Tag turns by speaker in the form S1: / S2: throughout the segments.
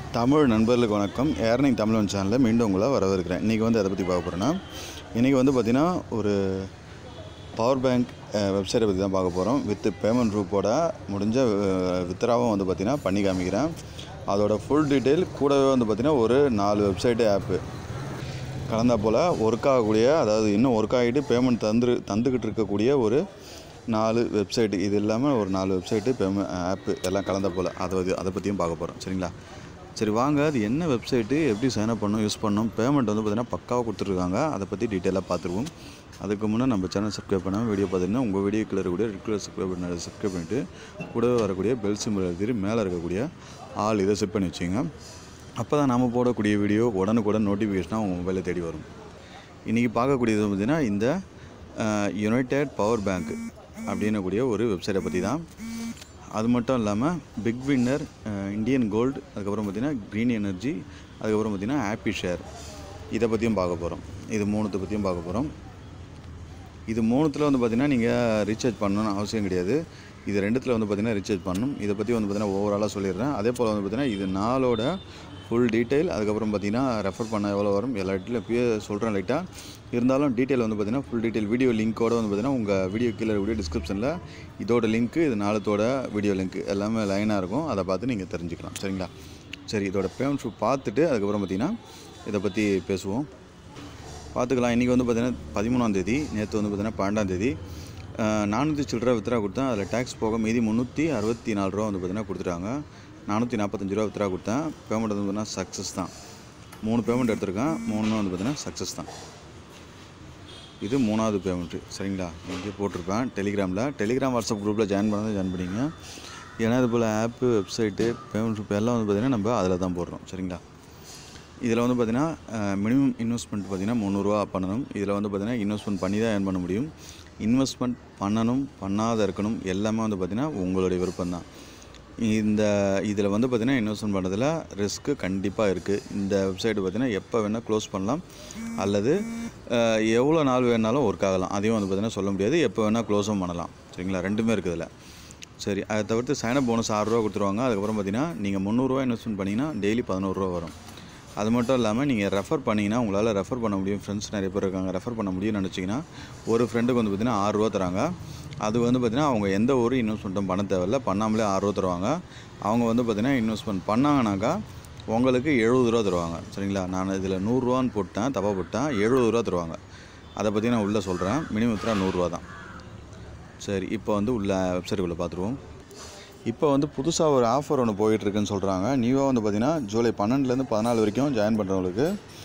S1: தமிழ் நண்பர்களுக்கு வணக்கம் ஏர்னிங் தமிழன் சேனலில் மீண்டும் உங்களை வரவேற்கிறேன் இன்றைக்கி வந்து எதை பற்றி பார்க்க போகிறேன்னா இன்றைக்கி வந்து பார்த்திங்கன்னா ஒரு பவர் பேங்க் வெப்சைட்டை பற்றி தான் பார்க்க போகிறோம் வித் பேமெண்ட் ரூப்போட முடிஞ்ச வித்ராவும் வந்து பார்த்திங்கன்னா பண்ணி காமிக்கிறேன் அதோட ஃபுல் டீட்டெயில் கூடவே வந்து பார்த்திங்கன்னா ஒரு நாலு வெப்சைட்டு ஆப்பு கலந்தா போல் ஒர்க் ஆகக்கூடிய அதாவது இன்னும் ஒர்க் ஆகிட்டு பேமெண்ட் தந்து தந்துக்கிட்டு இருக்கக்கூடிய ஒரு நாலு வெப்சைட்டு இது இல்லாமல் ஒரு நாலு வெப்சைட்டு பேமெண்ட் ஆப்பு எல்லாம் கலந்த போல் அதை வந்து அதை பற்றியும் பார்க்க போகிறோம் சரிங்களா சரி வாங்க அது என்ன வெப்சைட்டு எப்படி சைன் அப் பண்ணணும் யூஸ் பண்ணணும் பேமெண்ட் வந்து பார்த்திங்கன்னா பக்காவாக கொடுத்துருக்காங்க அதை பற்றி டீட்டெயிலாக பார்த்துருவோம் அதுக்கு முன்னே நம்ம சேனல் சப்ஸ்கிரைப் பண்ணால் வீடியோ பார்த்தீங்கன்னா உங்கள் வீடியோ கீழே இருக்கக்கூடிய ரெகுலர் சப்ஸ்கிரைப் பண்ண சப்ஸ்கிரைப் பண்ணிவிட்டு கூடவே வரக்கூடிய பெல் சிம்பிள் எழுதி மேலே இருக்கக்கூடிய ஆள் இதை செட் பண்ணி வச்சுங்க அப்போ தான் நம்ம போடக்கூடிய வீடியோ உடனுக்குடன் நோட்டிஃபிகேஷனாக உங்கள் மொபைலில் தேடி வரும் இன்றைக்கி பார்க்கக்கூடியது பார்த்திங்கன்னா இந்த யுனைடெட் பவர் பேங்க் அப்படின்னக்கூடிய ஒரு வெப்சைட்டை பற்றி தான் அது மட்டும் இல்லாமல் பிக் வின்னர் இந்தியன் கோல்டு அதுக்கப்புறம் பார்த்திங்கன்னா க்ரீன் எனர்ஜி அதுக்கப்புறம் பார்த்திங்கன்னா ஹாப்பி ஷேர் இதை பற்றியும் பார்க்க போகிறோம் இது மூணுத்தை பற்றியும் பார்க்க போகிறோம் இது மூணுத்தில் வந்து பார்த்திங்கன்னா நீங்கள் ரீசார்ஜ் பண்ணணும்னு அவசியம் கிடையாது இது ரெண்டுத்தில் வந்து பார்த்திங்கன்னா ரீசார்ஜ் பண்ணணும் இதை பற்றி வந்து பார்த்திங்கன்னா ஓவராலாக சொல்லிடுறேன் அதே போல் வந்து பார்த்திங்கன்னா இது நாளோட ஃபுல் டீட்டெயில் அதுக்கப்புறம் பார்த்திங்கன்னா ரெஃபர் பண்ண எவ்வளோ வரும் எல்லா டீட்டெயிலும் இப்பயே சொல்கிறேன் லைட்டாக இருந்தாலும் டீட்டெயில் வந்து பார்த்திங்கன்னா ஃபுல் டீட்டெயில் வீடியோ லிங்க்கோட வந்து பார்த்திங்கன்னா உங்கள் வீடியோ கீழே வீடியோ டிஸ்கிரிப்ஷனில் இதோட லிங்க்கு இது நாளத்தோட வீடியோ லிங்க் எல்லாமே லைனாக இருக்கும் அதை பார்த்து நீங்கள் தெரிஞ்சுக்கலாம் சரிங்களா சரி இதோட பேமெண்ட் ஷூ பார்த்துட்டு அதுக்கப்புறம் பார்த்திங்கன்னா இதை பற்றி பேசுவோம் பார்த்துக்கலாம் இன்றைக்கி வந்து பார்த்திங்கன்னா பதிமூணாந்தேதி நேற்று வந்து பார்த்திங்கன்னா பன்னெண்டாந்தேதி நானூற்றி சில்லற வித்ரா கொடுத்தேன் அதில் டேக்ஸ் போக மீதி முந்நூற்றி அறுபத்தி நாலு ரூபா வந்து பார்த்திங்கன்னா கொடுத்துட்டாங்க நானூற்றி நாற்பத்தஞ்சு ரூபா வித்ரா கொடுத்தேன் பேமெண்ட் வந்து பார்த்திங்கன்னா சக்ஸஸ் தான் மூணு பேமெண்ட் எடுத்திருக்கேன் மூணுமே வந்து பார்த்திங்கன்னா சக்ஸஸ் தான் இது மூணாவது பேமெண்ட்டு சரிங்களா இங்கே போட்டிருப்பேன் டெலிகிராமில் டெலிகிராம் வாட்ஸ்அப் குரூப்பில் ஜாயின் பண்ணால் ஜாயின் பண்ணிங்க ஏன்னா இது போல் ஆப்பு வெப்சைட்டு பேமெண்ட் ஷூப் எல்லாம் வந்து பார்த்திங்கன்னா நம்ம அதில் தான் போடுறோம் சரிங்களா இதில் வந்து பார்த்திங்கன்னா மினிமம் இன்வெஸ்ட்மெண்ட் பார்த்திங்கன்னா முந்நூறுரூவா பண்ணணும் இதில் வந்து பார்த்திங்கன்னா இன்வெஸ்ட்மெண்ட் பண்ணி தான் ஏர்ன் பண்ண முடியும் இன்வெஸ்ட்மெண்ட் பண்ணணும் பண்ணாத இருக்கணும் எல்லாமே வந்து பார்த்திங்கன்னா உங்களுடைய விருப்பம் தான் இந்த இதில் வந்து பார்த்திங்கன்னா இன்வெஸ்ட்மெண்ட் பண்ணுறதுல ரிஸ்க்கு கண்டிப்பாக இருக்குது இந்த வெப்சைட்டு பார்த்திங்கன்னா எப்போ வேணால் க்ளோஸ் பண்ணலாம் அல்லது எவ்வளோ நாள் வேணாலும் ஒர்க் ஆகலாம் அதையும் வந்து பார்த்திங்கன்னா சொல்ல முடியாது எப்போ வேணால் க்ளோஸும் பண்ணலாம் சரிங்களா ரெண்டுமே இருக்குது இதில் சரி அதை தவிர்த்து சைனப் போனஸ் ஆறுரூவா கொடுத்துருவாங்க அதுக்கப்புறம் பார்த்திங்கன்னா நீங்கள் முந்நூறுரூவா இன்வெஸ்ட்மெண்ட் பண்ணிங்கன்னா டெய்லி பதினோருவா வரும் அது மட்டும் இல்லாமல் நீங்கள் ரெஃபர் பண்ணிங்கன்னா உங்களால் ரெஃபர் பண்ண முடியும் ஃப்ரெண்ட்ஸ் நிறைய பேர் இருக்காங்க ரெஃபர் பண்ண முடியும்னு நினச்சிங்கன்னா ஒரு ஃப்ரெண்டுக்கு வந்து பார்த்திங்கன்னா ஆறுரூவா தராங்க அது வந்து பார்த்திங்கன்னா அவங்க எந்த ஒரு இன்வெஸ்ட்மெண்ட்டும் பண்ண தேவையில்ல பண்ணாமலே ஆறுரூவா தருவாங்க அவங்க வந்து பார்த்திங்கன்னா இன்வெஸ்ட்மெண்ட் பண்ணாங்கனாக்கா உங்களுக்கு எழுபது ரூபா தருவாங்க சரிங்களா நான் இதில் நூறுரூவான்னு போட்டேன் தப்பாக போட்டேன் எழுபது ரூபா தருவாங்க அதை பற்றி நான் உள்ளே சொல்கிறேன் மினிமம் வித்ரா நூறுரூவா தான் சரி இப்போ வந்து உள்ள வெப்சைட்டுக்குள்ளே பார்த்துருவோம் இப்போ வந்து புதுசாக ஒரு ஆஃபர் ஒன்று போயிட்டுருக்குன்னு சொல்கிறாங்க நியூவாக வந்து பார்த்திங்கன்னா ஜூலை பன்னெண்டுலேருந்து பதினாலு வரைக்கும் ஜாயின் பண்ணுறவங்களுக்கு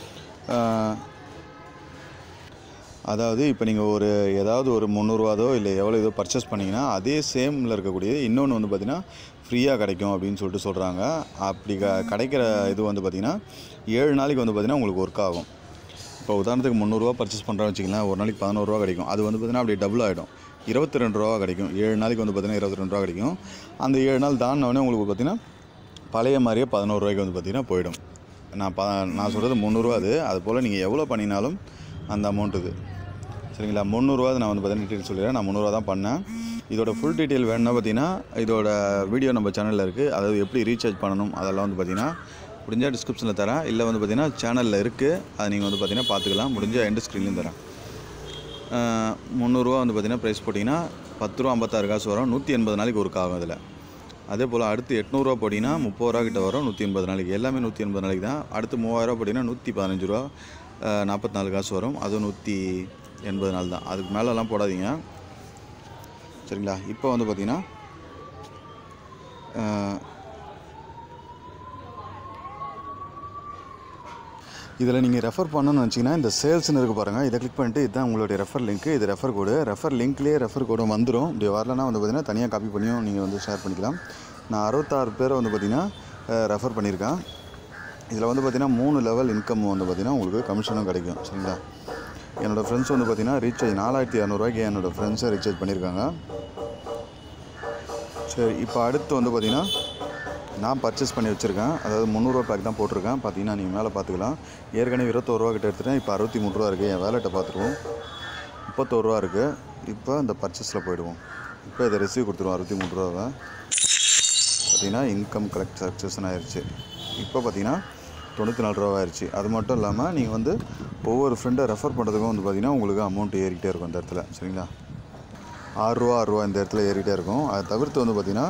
S1: அதாவது இப்போ நீங்கள் ஒரு ஏதாவது ஒரு முந்நூறுவாதோ இல்லை எவ்வளோ இதோ பர்ச்சேஸ் பண்ணிங்கன்னா அதே சேமில் இருக்கக்கூடிய இன்னொன்று வந்து பார்த்திங்கன்னா ஃப்ரீயாக கிடைக்கும் அப்படின்னு சொல்லிட்டு சொல்கிறாங்க அப்படி க கிடைக்கிற இது வந்து பார்த்திங்கன்னா ஏழு நாளைக்கு வந்து பார்த்திங்கன்னா உங்களுக்கு ஒர்க் ஆகும் இப்போ உதாரணத்துக்கு முந்நூறுரூவா பர்ச்சேஸ் பண்ணுறோன்னு வச்சிங்களேன் ஒரு நாளைக்கு பதினோருவா கிடைக்கும் அது வந்து பார்த்திங்கன்னா அப்படியே டபுள் ஆகிடும் இருபத்தி ரெண்டு ரூபா கிடைக்கும் ஏழு நாளைக்கு வந்து பார்த்திங்கன்னா இருபத்தி ரெண்டு ரூபா கிடைக்கும் அந்த ஏழு நாள் தாண்டினோடனே உங்களுக்கு பார்த்திங்கன்னா பழைய மாதிரியே பதினோரு ரூபாய்க்கு வந்து பார்த்திங்கன்னா போயிடும் நான் ப நான் சொல்கிறது முந்நூறுரூவா அது அது போல் நீங்கள் எவ்வளோ பண்ணினாலும் அந்த அமௌண்ட் இது சரிங்களா முந்நூறுரூவா நான் வந்து பார்த்தீங்கன்னா டீட்டெயில் சொல்லிடுறேன் நான் முந்நூறுவா தான் பண்ணேன் இதோட ஃபுல் டீட்டெயில் வேணும்னா பார்த்தீங்கன்னா இதோட வீடியோ நம்ம சேனலில் இருக்குது அதாவது எப்படி ரீசார்ஜ் பண்ணணும் அதெல்லாம் வந்து பார்த்திங்கன்னா முடிஞ்சால் டிஸ்கிரிப்ஷனில் தரேன் இல்லை வந்து பார்த்திங்கன்னா சேனலில் இருக்குது அதை நீங்கள் வந்து பார்த்திங்கன்னா பார்த்துக்கலாம் முடிஞ்ச எண்டு ஸ்க்ரீன்லையும் தரேன் முந்நூறுரூவா வந்து பார்த்திங்கன்னா ப்ரைஸ் போட்டிங்கன்னா பத்து ரூபா ஐம்பத்தாறு காசு வரும் நூற்றி எண்பது நாளைக்கு ஒர்க் ஆகும் அதில் அதே போல் அடுத்து எட்நூறுரூவா போட்டிங்கன்னா முப்பது ரூபா கிட்ட வரும் நூற்றி எண்பது நாளைக்கு எல்லாமே நூற்றி எண்பது நாளைக்கு தான் அடுத்து மூவாயிரரூவா போட்டிங்கன்னா நூற்றி பதினஞ்சு ரூபா நாற்பத்தி நாலு காசு வரும் அதுவும் நூற்றி எண்பது நாள் தான் அதுக்கு மேலெலாம் போடாதீங்க சரிங்களா இப்போ வந்து பார்த்திங்கன்னா இதில் நீங்கள் ரெஃபர் பண்ணணும்னு நினச்சிங்கன்னா இந்த சேல்ஸ்னு இருக்குது பாருங்கள் இதை கிளிக் பண்ணிட்டு இதுதான் உங்களுடைய ரெஃபர் லிங்க் இது ரெஃபர் கோடு ரெஃபர் லிங்க்லேயே ரெஃபர் கோடு வந்துடும் இப்படி வரலன்னா வந்து பார்த்திங்கன்னா தனியாக காப்பி பண்ணியும் நீங்கள் வந்து ஷேர் பண்ணிக்கலாம் நான் அறுபத்தாறு பேரை வந்து பார்த்திங்கன்னா ரெஃபர் பண்ணியிருக்கேன் இதில் வந்து பார்த்திங்கன்னா மூணு லெவல் இன்கம் வந்து பார்த்திங்கன்னா உங்களுக்கு கமிஷனும் கிடைக்கும் சரிங்களா என்னோடய ஃப்ரெண்ட்ஸ் வந்து பார்த்திங்கன்னா ரீசார்ஜ் நாலாயிரத்தி இரநூறுவாய்க்கு என்னோடய ஃப்ரெண்ட்ஸை ரீசார்ஜ் பண்ணியிருக்காங்க சரி இப்போ அடுத்து வந்து பார்த்திங்கன்னா நான் பர்ச்சேஸ் பண்ணி வச்சுருக்கேன் அதாவது முந்நூறுரூவா பேக் தான் போட்டிருக்கேன் பார்த்தீங்கன்னா நீங்கள் மேலே பார்த்துக்கலாம் ஏற்கனவே இருபத்தோருவா கிட்ட எடுத்துட்டேன் இப்போ அறுபத்தி மூணு ரூபா இருக்குது என் வேலெட்டை பார்த்துருவோம் முப்பத்தோருவா இருக்குது இப்போ இந்த பர்ச்சேஸில் போயிடுவோம் இப்போ இதை ரிசீவ் கொடுத்துருவோம் அறுபத்தி மூணு ரூபாவை பார்த்தீங்கன்னா இன்கம் கலெக்ட் சக்ஸஸ்ன்னு ஆயிடுச்சு இப்போ பார்த்தீங்கன்னா தொண்ணூற்றி நாலு ரூபா ஆயிடுச்சு அது மட்டும் இல்லாமல் நீங்கள் வந்து ஒவ்வொரு ஃப்ரெண்டை ரெஃபர் பண்ணுறதுக்கும் வந்து பார்த்தீங்கன்னா உங்களுக்கு அமௌண்ட் ஏறிக்கிட்டே இருக்கும் இந்த இடத்துல சரிங்களா ஆறுரூவா ஆறுரூவா இந்த இடத்துல ஏறிக்கிட்டே இருக்கும் அதை தவிர்த்து வந்து பார்த்தீங்கன்னா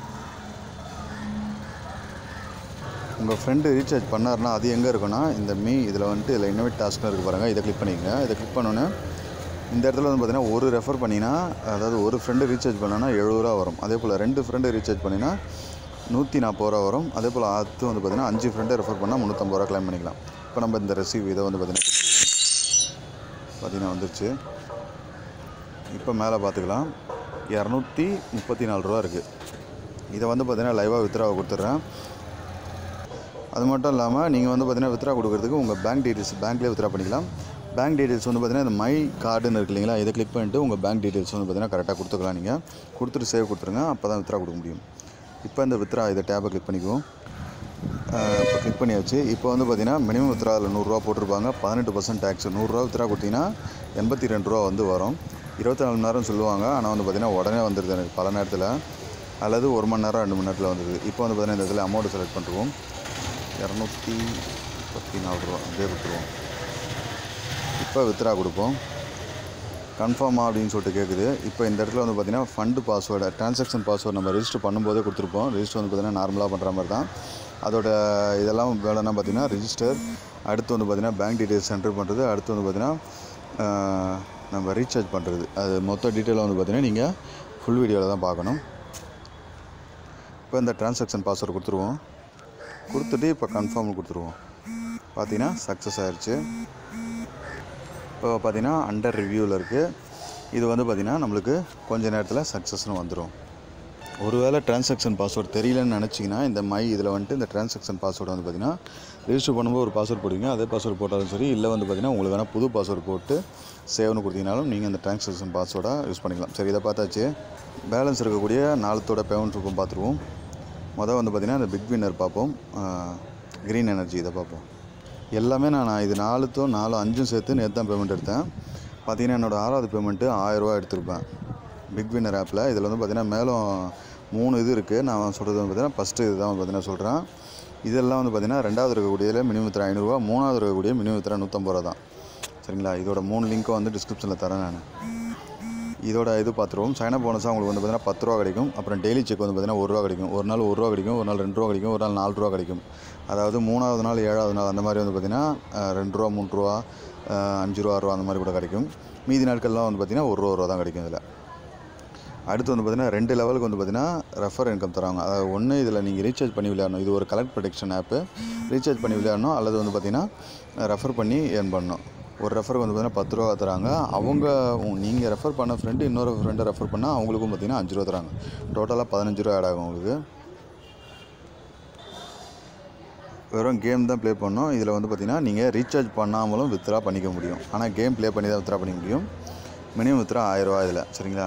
S1: உங்கள் ஃப்ரெண்டு ரீசார்ஜ் பண்ணாருன்னா அது எங்கே இருக்குன்னா இந்த மீ இதில் வந்துட்டு இதில் இன்னோவேட் டாஸ்க்னு இருக்குது பாருங்கள் இதை கிளிக் பண்ணிக்கங்க இதை கிளிக் பண்ணோன்னே இந்த இடத்துல வந்து பார்த்தீங்கன்னா ஒரு ரெஃபர் பண்ணினா அதாவது ஒரு ஃப்ரெண்டு ரீசார்ஜ் பண்ணோன்னா எழுபது ரூபா வரும் அதே போல் ரெண்டு ஃப்ரெண்டு ரீசார்ஜ் பண்ணினா நூற்றி நாற்பது ரூபா வரும் அதே போல் அடுத்து வந்து பார்த்தீங்கன்னா அஞ்சு ஃப்ரெண்டை ரெஃபர் பண்ணால் முந்நூற்றம்பது ரூபா கிளைம் பண்ணிக்கலாம் இப்போ நம்ம இந்த ரெசீவ் இதை வந்து பார்த்தீங்கன்னா பார்த்தீங்கன்னா வந்துருச்சு இப்போ மேலே பார்த்துக்கலாம் இரநூத்தி முப்பத்தி நாலு ரூபா இருக்குது இதை வந்து பார்த்தீங்கன்னா லைவாக வித்ராவை கொடுத்துட்றேன் அது மட்டும் இல்லாமல் நீங்கள் வந்து பார்த்தீங்கன்னா வித்ரா கொடுக்குறதுக்கு உங்கள் பேங்க் டீட்டெயில்ஸ் பேங்க்லேயே வித்ரா பண்ணிக்கலாம் பேங்க் டீட்டெயில்ஸ் வந்து பார்த்தீங்கன்னா இந்த மை கார்டுன்னு இருக்கு இல்லைங்களா இதை கிளிக் பண்ணிட்டு உங்கள் பேங்க் டீட்டெயில்ஸ் வந்து பார்த்தீங்கன்னா கரெக்டாக கொடுத்துக்கலாம் நீங்கள் கொடுத்துட்டு சேவ் கொடுத்துருங்க அப்போ தான் வித்ரா கொடுக்க முடியும் இப்போ இந்த வித்ரா இதை டேப்பை கிளிக் பண்ணிக்குவோம் இப்போ கிளிக் பண்ணியாச்சு இப்போ வந்து பார்த்தீங்கன்னா மினிமம் வித்ரா அதில் நூறுரூவா போட்டிருப்பாங்க பதினெட்டு பர்சன்ட் டேக்ஸ் நூறுரூவா வித்ரா கொடுத்தீங்கன்னா எண்பத்தி ரெண்டு ரூபா வந்து வரும் இருபத்தி நாலு மணி நேரம் சொல்லுவாங்க ஆனால் வந்து பார்த்தீங்கன்னா உடனே வந்துடுது எனக்கு பல நேரத்தில் அல்லது ஒரு மணி நேரம் ரெண்டு மணி நேரத்தில் வந்துடுது இப்போ வந்து பார்த்தீங்கன்னா இந்த இதில் அமௌண்ட் செலக்ட் பண்ணுறோம் இரநூத்தி முப்பத்தி நாலு ரூபா அப்படியே கொடுத்துருவோம் இப்போ வித்ரா கொடுப்போம் கன்ஃபார்மா அப்படின்னு சொல்லிட்டு கேட்குது இப்போ இந்த இடத்துல வந்து பார்த்தீங்கன்னா ஃபண்டு பாஸ்வேர்டு ட்ரான்சாக்ஷன் பாஸ்வேர்டு நம்ம ரெஜிஸ்டர் பண்ணும்போதே கொடுத்துருப்போம் ரெஜிஸ்டர் வந்து பார்த்தீங்கன்னா நார்மலாக பண்ணுற மாதிரி தான் அதோட இதெல்லாம் வேலைன்னா பார்த்தீங்கன்னா ரெஜிஸ்டர் அடுத்து வந்து பார்த்தீங்கன்னா பேங்க் டீட்டெயில்ஸ் என்ட்ரு பண்ணுறது அடுத்து வந்து பார்த்தீங்கன்னா ஆஹ், நம்ம ரீசார்ஜ் பண்ணுறது அது மொத்த டீட்டெயிலாக வந்து பார்த்தீங்கன்னா நீங்கள் ஃபுல் வீடியோவில் தான் பார்க்கணும் இப்போ இந்த ட்ரான்சாக்ஷன் பாஸ்வேர்டு கொடுத்துருவோம் கொடுத்துட்டு இப்போ கன்ஃபார்ம் கொடுத்துருவோம் பார்த்தீங்கன்னா சக்ஸஸ் ஆயிடுச்சு இப்போ பார்த்தீங்கன்னா அண்டர் ரிவ்யூவில் இருக்குது இது வந்து பார்த்திங்கன்னா நம்மளுக்கு கொஞ்ச நேரத்தில் சக்ஸஸ்னு வந்துடும் ஒருவேளை ட்ரான்சாக்ஷன் பாஸ்வேர்டு தெரியலன்னு நினச்சிங்கன்னா இந்த மை இதில் வந்துட்டு இந்த ட்ரான்சாக்ஷன் பாஸ்வேர்டு வந்து பார்த்திங்கன்னா ரெஜிஸ்டர் பண்ணும்போது ஒரு பாஸ்வேர்டு போடுவீங்க அதே பாஸ்வேர்டு போட்டாலும் சரி இல்லை வந்து பார்த்திங்கன்னா உங்களுக்கு வேணால் புது பாஸ்வேர்டு போட்டு சேவ்னு கொடுத்தீங்கனாலும் நீங்கள் அந்த ட்ரான்சாக்ஷன் பாஸ்வேர்டாக யூஸ் பண்ணிக்கலாம் சரி இதை பார்த்தாச்சு பேலன்ஸ் இருக்கக்கூடிய நாளத்தோட பேமெண்ட் இருக்கும் பார்த்துருவோம் மொதல் வந்து பார்த்திங்கன்னா இந்த பிக் வின்னர் பார்ப்போம் க்ரீன் எனர்ஜி இதை பார்ப்போம் எல்லாமே நான் இது நாலுத்தும் நாலு அஞ்சும் சேர்த்து நேற்று தான் பேமெண்ட் எடுத்தேன் பார்த்தீங்கன்னா என்னோடய ஆறாவது பேமெண்ட்டு ஆயிரரூவா எடுத்திருப்பேன் பிக் வின்னர் ஆப்பில் இதில் வந்து பார்த்திங்கன்னா மேலும் மூணு இது இருக்குது நான் சொல்கிறது வந்து பார்த்திங்கன்னா ஃபஸ்ட்டு இதுதான் வந்து பார்த்திங்கன்னா சொல்கிறேன் இதெல்லாம் வந்து பார்த்திங்கன்னா ரெண்டாவது இருக்கக்கூடியதில் மினிமம் வித்திர ஐநூறுரூவா மூணாவது இருக்கக்கூடிய மினிமம் வித்திர நூற்றம்பது ரூபா தான் சரிங்களா இதோட மூணு லிங்க்கும் வந்து டிஸ்கிரிப்ஷனில் தரேன் நான் இதோட இது பார்த்துருவோம் சைனா போனஸாக உங்களுக்கு வந்து பார்த்தீங்கன்னா பத்து ரூபா கிடைக்கும் அப்புறம் டெய்லி செக் வந்து பார்த்தீங்கன்னா ஒரு ரூபா கிடைக்கும் ஒரு நாள் ஒரு ரூபா கிடைக்கும் ஒரு நாள் ரெண்டு ரூபா கிடைக்கும் ஒரு நாள் நாலு ரூபா கிடைக்கும் அதாவது மூணாவது நாள் ஏழாவது நாள் அந்த மாதிரி வந்து பார்த்தீங்கன்னா அஹ், ரெண்டு ரூபா மூணு ரூபா அஹ், அஞ்சு ரூபா ஆறு ரூபா அந்த மாதிரி கூட கிடைக்கும் மீதி நாட்கள்லாம் வந்து பார்த்தீங்கன்னா ஒரு ரூபா ஒரு ரூபா தான் கிடைக்கும் இதில் அடுத்து வந்து பார்த்தீங்கன்னா ரெண்டு லெவலுக்கு வந்து பார்த்தீங்கன்னா ரெஃபர் இன்கம் தராங்க அதாவது ஒன்று இதில் நீங்கள் ரீசார்ஜ் பண்ணி விளையாடணும் இது ஒரு கலெக்ட் ப்ரொடெக்ஷன் ஆப்பு ரீசார்ஜ் பண்ணி விளையாடணும் அல்லது வந்து பார்த்தீங்கன்னா ரெஃபர் பண்ணி ஏர்ன் பண்ணணும் ஒரு ரெஃபருக்கு வந்து பார்த்தீங்கன்னா பத்து ரூபா தராங்க அவங்க நீங்கள் ரெஃபர் பண்ண ஃப்ரெண்டு இன்னொரு ஃப்ரெண்டை ரெஃபர் பண்ணால் அவங்களுக்கும் பார்த்தீங்கன்னா அஞ்சு ரூபா தராங்க டோட்டலாக பதினஞ்சு ரூபா ஆட் ஆகும் உங்களுக்கு வெறும் கேம் தான் ப்ளே பண்ணோம் இதில் வந்து பார்த்தீங்கன்னா நீங்கள் ரீசார்ஜ் பண்ணாமலும் வித்ரா பண்ணிக்க முடியும் ஆனால் கேம் ப்ளே பண்ணி தான் வித்ரா பண்ணிக்க முடியும் மினிமம் வித்ரா ஆயிரரூவா இதில் சரிங்களா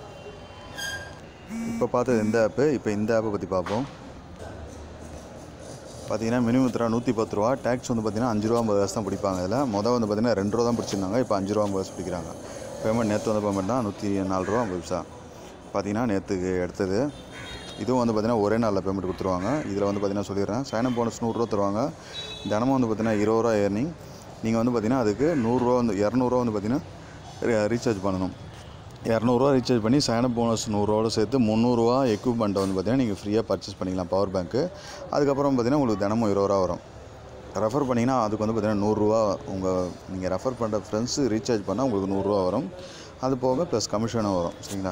S1: இப்போ பார்த்தது இந்த ஆப்பு இப்போ இந்த ஆப்பை பற்றி பார்ப்போம் பார்த்தீங்கன்னா மினிமம் வித்ரா நூற்றி பத்து ரூபா டேக்ஸ் வந்து பார்த்தீங்கன்னா அஞ்சு ரூபா ஐம்பது காசு தான் பிடிப்பாங்க இதில் மொதல் வந்து பார்த்தீங்கன்னா ரெண்டு ரூபா தான் பிடிச்சிருந்தாங்க இப்போ அஞ்சு ரூபா ஐம்பது காசு பிடிக்கிறாங்க பேமெண்ட் நேற்று வந்து பேமெண்ட் தான் நூற்றி நாலு ரூபா ஐம்பது பைசா பார்த்தீங்கன்னா நேற்றுக்கு எடுத்தது இதுவும் வந்து பார்த்தீங்கன்னா ஒரே நாளில் பேமெண்ட் கொடுத்துருவாங்க இதில் வந்து பார்த்தீங்கன்னா சொல்லிடுறேன் சைனப் போனஸ் நூறுரூவா தருவாங்க தினமும் வந்து பார்த்தீங்கன்னா இருபது ரூபா ஏர்னிங் நீங்கள் வந்து பார்த்தீங்கன்னா அதுக்கு நூறுரூவா வந்து இரநூறுவா வந்து பார்த்தீங்கன்னா ரீசார்ஜ் பண்ணணும் இரநூறுவா ரீசார்ஜ் பண்ணி சைனப் போனஸ் நூறுரூவோட சேர்த்து முந்நூறுரூவா எக்யூப்மெண்ட்டை வந்து பார்த்தீங்கன்னா நீங்கள் ஃப்ரீயாக பர்ச்சேஸ் பண்ணிக்கலாம் பவர் பேங்க்கு அதுக்கப்புறம் பார்த்தீங்கன்னா உங்களுக்கு தினமும் இருபது ரூபா வரும் ரெஃபர் பண்ணிங்கன்னா அதுக்கு வந்து பார்த்தீங்கன்னா நூறுரூவா உங்கள் நீங்கள் ரெஃபர் பண்ணுற ஃப்ரெண்ட்ஸு ரீசார்ஜ் பண்ணால் உங்களுக்கு நூறுரூவா வரும் அது போக ப்ளஸ் கமிஷனும் வரும் சரிங்களா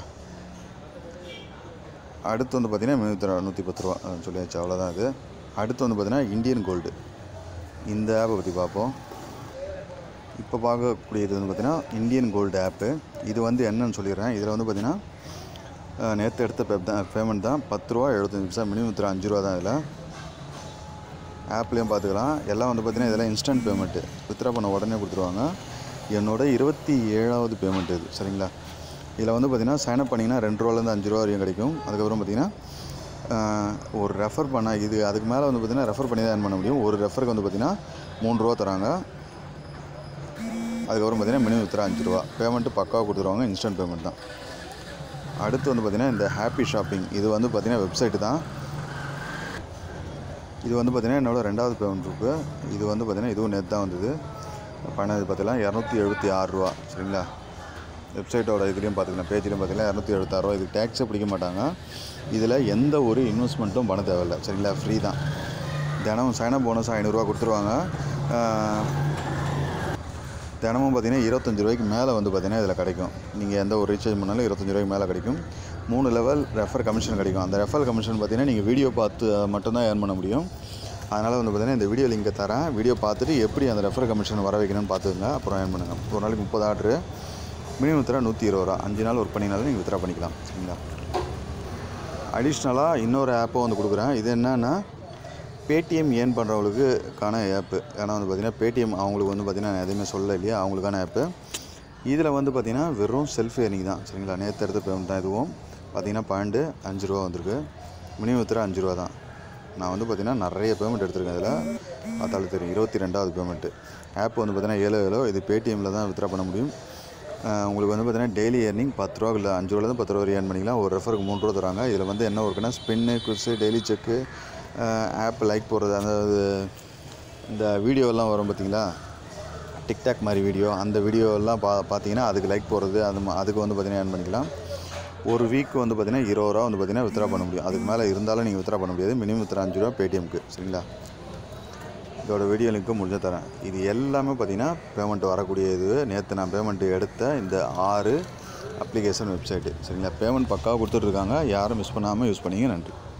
S1: அடுத்து வந்து பார்த்தீங்கன்னா நூற்றி நூற்றி பத்து ரூபா அஹ் சொல்லியாச்சு அவ்வளோதான் இது அடுத்து வந்து பார்த்தீங்கன்னா இந்தியன் கோல்டு இந்த ஆப்பை பற்றி பார்ப்போம் இப்போ பார்க்கக்கூடியது வந்து பார்த்தீங்கன்னா இந்தியன் கோல்டு ஆப்பு இது வந்து என்னன்னு சொல்லிடுறேன் இதில் வந்து பார்த்தீங்கன்னா நேற்று எடுத்த பே தான் பேமெண்ட் தான் பத்து ரூபா எழுபத்தஞ்சு பைசா மினிமம் வித்ரா அஞ்சு ரூபா தான் இதில் ஆப்லேயும் பார்த்துக்கலாம் எல்லாம் வந்து பார்த்தீங்கன்னா இதெல்லாம் இன்ஸ்டன்ட் பேமெண்ட்டு வித்ரா பண்ண உடனே கொடுத்துருவாங்க என்னோட இருபத்தி ஏழாவது பேமெண்ட் இது சரிங்களா இதில் வந்து பார்த்தீங்கன்னா சைனப் பண்ணிங்கன்னா ரெண்டு ரூபாலேருந்து அஞ்சு ரூபா வரையும் கிடைக்கும் அதுக்கப்புறம் பார்த்தீங்கன்னா ஆஹ், ஒரு ரெஃபர் பண்ண இது அதுக்கு மேலே வந்து பார்த்தீங்கன்னா ரெஃபர் பண்ணி தான் earn பண்ண முடியும் ஒரு ரெஃபருக்கு வந்து பார்த்தீங்கன்னா மூணு ரூபா தராங்க அதுக்கப்புறம் பார்த்தீங்கன்னா மினிமம் வித்ரா அஞ்சு ரூபா பேமெண்ட்டு பக்காவாக கொடுத்துருவாங்க இன்ஸ்டன்ட் பேமெண்ட் தான் அடுத்து வந்து பார்த்தீங்கன்னா இந்த ஹாப்பி ஷாப்பிங் இது வந்து பார்த்தீங்கன்னா வெப்சைட்டு தான் இது வந்து பார்த்திங்கன்னா என்னோட ரெண்டாவது பேமெண்ட் ப்ரூஃபு இது வந்து பார்த்திங்கன்னா இதுவும் நேற்று தான் வந்தது பணம் இது பார்த்தீங்கன்னா இரநூத்தி எழுபத்தி ஆறு ரூபா சரிங்களா வெப்சைட்டோட இதுலேயும் பார்த்துக்கலாம் பேஜ்லேயும் பார்த்தீங்கன்னா இரநூத்தி எழுபத்தாறுரூவா இதுக்கு டேக்ஸே பிடிக்க மாட்டாங்க இதில் எந்த ஒரு இன்வெஸ்ட்மெண்ட்டும் பண்ண தேவையில்லை சரிங்களா ஃப்ரீ தான் தினமும் சைனப் போனஸ் ஐநூறுரூவா கொடுத்துருவாங்க ஆஹ், தினமும் பார்த்தீங்கன்னா இருபத்தஞ்சி ரூபாய்க்கு மேலே வந்து பார்த்தீங்கன்னா இதில் கிடைக்கும் நீங்கள் எந்த ஒரு ரீசார்ஜ் பண்ணாலும் இருபத்தஞ்சி ரூபாய்க்கு மேலே கிடைக்கும் மூணு லெவல் ரெஃபர் கமிஷன் கிடைக்கும் அந்த ரெஃபர் கமிஷன் பார்த்தீங்கன்னா நீங்கள் வீடியோ பார்த்து மட்டும்தான் ஏர்ன் பண்ண முடியும் அதனால் வந்து பார்த்தீங்கன்னா இந்த வீடியோ லிங்கை தரேன் வீடியோ பார்த்துட்டு எப்படி அந்த ரெஃபர் கமிஷன் வர வைக்கணும்னு பார்த்துக்கங்க அப்புறம் ஏர்ன் பண்ணுங்கள் ஒரு நாளைக்கு முப்பது ஆர்டரு மினிமம் வித்ரா நூற்றி இருபது ரூபா அஞ்சு நாள் ஒர்க் பண்ணினாலும் நீங்கள் வித்ரா பண்ணிக்கலாம் சரிங்களா அடிஷ்னலாக இன்னொரு ஆப்பும் வந்து கொடுக்குறேன் இது என்னன்னா பேடிஎம் ஏர்ன் பண்ணுறவங்களுக்கான ஆப்பு ஏன்னா வந்து பார்த்திங்கன்னா பேடிஎம் அவங்களுக்கு வந்து பார்த்திங்கன்னா நான் எதுவுமே சொல்ல இல்லையா அவங்களுக்கான ஆப்பு இதில் வந்து பார்த்திங்கன்னா வெறும் செல்ஃப் ஏர்னிங் தான் சரிங்களா நேற்று எடுத்த பேமெண்ட் தான் இதுவும் பார்த்திங்கன்னா பாயிண்ட்டு அஞ்சு ரூபா வந்திருக்கு மினிமம் வித்ரா அஞ்சு ரூபா தான் நான் வந்து பார்த்திங்கன்னா நிறைய பேமெண்ட் எடுத்திருக்கேன் இதில் பார்த்தாலும் தெரியும் இருபத்தி ரெண்டாவது பேமெண்ட்டு ஆப் வந்து பார்த்திங்கன்னா ஏழோ ஏழோ இது பேடிஎம்மில் தான் வித்ரா பண்ண முடியும் அஹ் உங்களுக்கு வந்து பார்த்தீங்கன்னா டெய்லி ஏர்னிங் பத்து ரூபா இல்லை அஞ்சு ரூபாலேருந்து பத்து ரூபா வரை ஏர்ன் பண்ணிக்கலாம் ஒரு ரெஃபருக்கு மூணு ரூபா தராங்க இதில் வந்து என்ன ஒர்க்குன்னா spin quiz daily check app like போடுறது அந்த இந்த வீடியோலாம் வரும் பார்த்தீங்களா டிக்டாக் மாதிரி வீடியோ அந்த வீடியோலாம் பா பார்த்தீங்கன்னா அதுக்கு லைக் போடுறது அது ம- அதுக்கு வந்து பார்த்தீங்கன்னா ஏர்ன் பண்ணிக்கலாம் ஒரு வீக் வந்து பார்த்தீங்கன்னா இருபது ரூபா வந்து பார்த்தீங்கன்னா வித்ரா பண்ண முடியும் அதுக்கு மேலே இருந்தாலும் நீங்கள் வித்ரா பண்ண முடியாது மினிமம் வித்ரா அஞ்சு ரூபா பேடிஎம்க்கு சரிங்களா இதோட வீடியோ லிங்க்கும் முடிஞ்ச தரேன் இது எல்லாமே பார்த்தீங்கன்னா பேமெண்ட் வரக்கூடிய இது நேற்று நான் பேமெண்ட் எடுத்த இந்த ஆறு அப்ளிகேஷன் வெப்சைட்டு சரிங்களா பேமெண்ட் பக்காவாக கொடுத்துட்ருக்காங்க யாரும் மிஸ் பண்ணாமல் யூஸ் பண்ணிங்க நன்றி